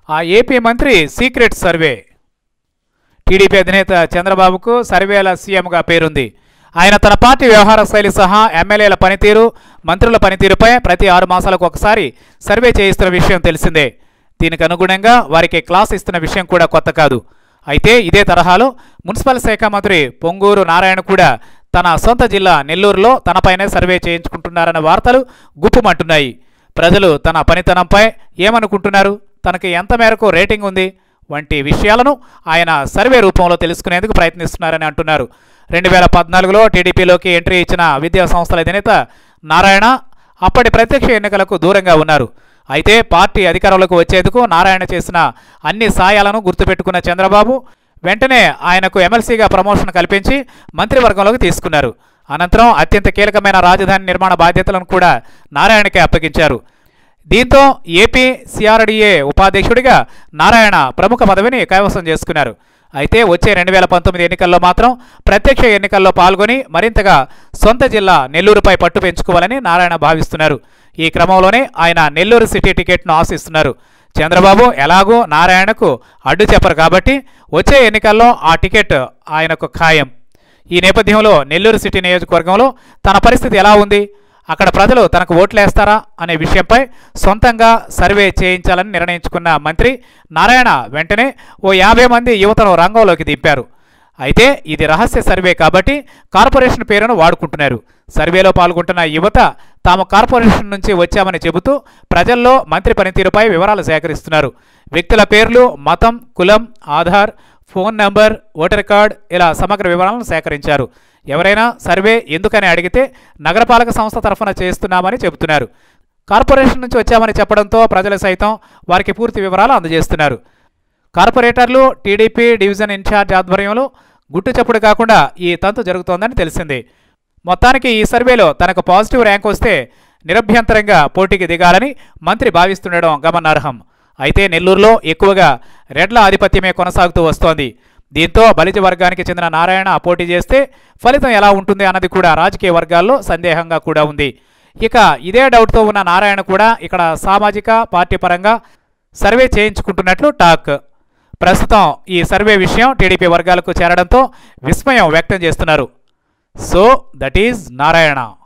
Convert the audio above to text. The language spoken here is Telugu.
ఆ ఏపీ మంత్రి సీక్రెట్ సర్వే టీడీపీ అధినేత చంద్రబాబుకు సర్వేల సీఎంగా పేరుంది ఆయన తన పార్టీ వ్యవహార శైలి సహా ఎమ్మెల్యేల పనితీరు మంత్రుల పనితీరుపై ప్రతి ఆరు మాసాలకు ఒకసారి సర్వే చేయిస్తున్న విషయం తెలిసిందే దీనికి అనుగుణంగా వారికి క్లాస్ ఇస్తున్న విషయం కూడా కొత్త కాదు అయితే ఇదే తరహాలో మున్సిపల్ శాఖ మంత్రి పొంగూరు నారాయణ కూడా తన సొంత జిల్లా నెల్లూరులో తనపైనే సర్వే చేయించుకుంటున్నారన్న వార్తలు గుప్పుమంటున్నాయి ప్రజలు తన పనితనంపై ఏమనుకుంటున్నారు తనకి ఎంత మేరకు రేటింగ్ ఉంది వంటి విషయాలను ఆయన సర్వే రూపంలో తెలుసుకునేందుకు ప్రయత్నిస్తున్నారని అంటున్నారు రెండు వేల పద్నాలుగులో టీడీపీలోకి ఎంట్రీ ఇచ్చిన విద్యా సంస్థల అధినేత నారాయణ అప్పటి ప్రత్యక్ష ఎన్నికలకు దూరంగా ఉన్నారు అయితే పార్టీ అధికారంలోకి వచ్చేందుకు నారాయణ చేసిన అన్ని సాయాలను గుర్తుపెట్టుకున్న చంద్రబాబు వెంటనే ఆయనకు ఎమ్మెల్సీగా ప్రమోషన్ కల్పించి మంత్రివర్గంలోకి తీసుకున్నారు అనంతరం అత్యంత కీలకమైన రాజధాని నిర్మాణ బాధ్యతలను కూడా నారాయణకే అప్పగించారు దీంతో ఏపీ సిఆర్డీఏ ఉపాధ్యక్షుడిగా నారాయణ ప్రముఖ పదవిని కైవసం చేసుకున్నారు అయితే వచ్చే రెండు వేల పంతొమ్మిది ఎన్నికల్లో మాత్రం ప్రత్యక్ష ఎన్నికల్లో పాల్గొని మరింతగా సొంత జిల్లా నెల్లూరుపై పట్టు పెంచుకోవాలని నారాయణ భావిస్తున్నారు ఈ క్రమంలోనే ఆయన నెల్లూరు సిటీ టికెట్ను ఆశిస్తున్నారు చంద్రబాబు ఎలాగూ నారాయణకు అడ్డు చెప్పరు కాబట్టి వచ్చే ఎన్నికల్లో ఆ టికెట్ ఆయనకు ఖాయం ఈ నేపథ్యంలో నెల్లూరు సిటీ నియోజకవర్గంలో తన పరిస్థితి ఎలా ఉంది అక్కడ ప్రజలు తనకు ఓట్లేస్తారా అనే విషయంపై సొంతంగా సర్వే చేయించాలని నిర్ణయించుకున్న మంత్రి నారాయణ వెంటనే ఓ యాభై మంది యువతను రంగంలోకి దింపారు అయితే ఇది రహస్య సర్వే కాబట్టి కార్పొరేషన్ పేరును వాడుకుంటున్నారు సర్వేలో పాల్గొంటున్న యువత తాము కార్పొరేషన్ నుంచి వచ్చామని చెబుతూ ప్రజల్లో మంత్రి పనితీరుపై వివరాలు సేకరిస్తున్నారు వ్యక్తుల పేర్లు మతం కులం Aadhaar phone number voter card ఇలా సమగ్ర వివరాలను సేకరించారు ఎవరైనా సర్వే ఎందుకని అడిగితే నగరపాలక సంస్థ తరఫున చేస్తున్నామని చెబుతున్నారు కార్పొరేషన్ నుంచి వచ్చామని చెప్పడంతో ప్రజలు సైతం వారికి పూర్తి వివరాలు అందజేస్తున్నారు కార్పొరేటర్లు టీడీపీ డివిజన్ ఇన్ఛార్జ్ ఆధ్వర్యంలో గుట్టు చప్పుడు కాకుండా ఈ తంతు జరుగుతోందని తెలిసింది మొత్తానికి ఈ సర్వేలో తనకు పాజిటివ్ ర్యాంక్ వస్తే నిరభ్యంతరంగా పోటీకి దిగాలని మంత్రి భావిస్తుండడం గమనార్హం అయితే నెల్లూరులో ఎక్కువగా రెడ్ల ఆధిపత్యమే కొనసాగుతూ వస్తోంది దీంతో బలిజ వర్గానికి చెందిన నారాయణ పోటీ చేస్తే ఫలితం ఎలా ఉంటుంది అన్నది కూడా రాజకీయ వర్గాల్లో సందేహంగా కూడా ఉంది ఇక ఇదే డౌట్తో ఉన్న నారాయణ కూడా ఇక్కడ సామాజిక పార్టీ పరంగా సర్వే చేయించుకుంటున్నట్లు టాక్ ప్రస్తుతం ఈ సర్వే విషయం టీడీపీ వర్గాలకు చేరడంతో విస్మయం వ్యక్తం చేస్తున్నారు సో దట్ ఈజ్ నారాయణ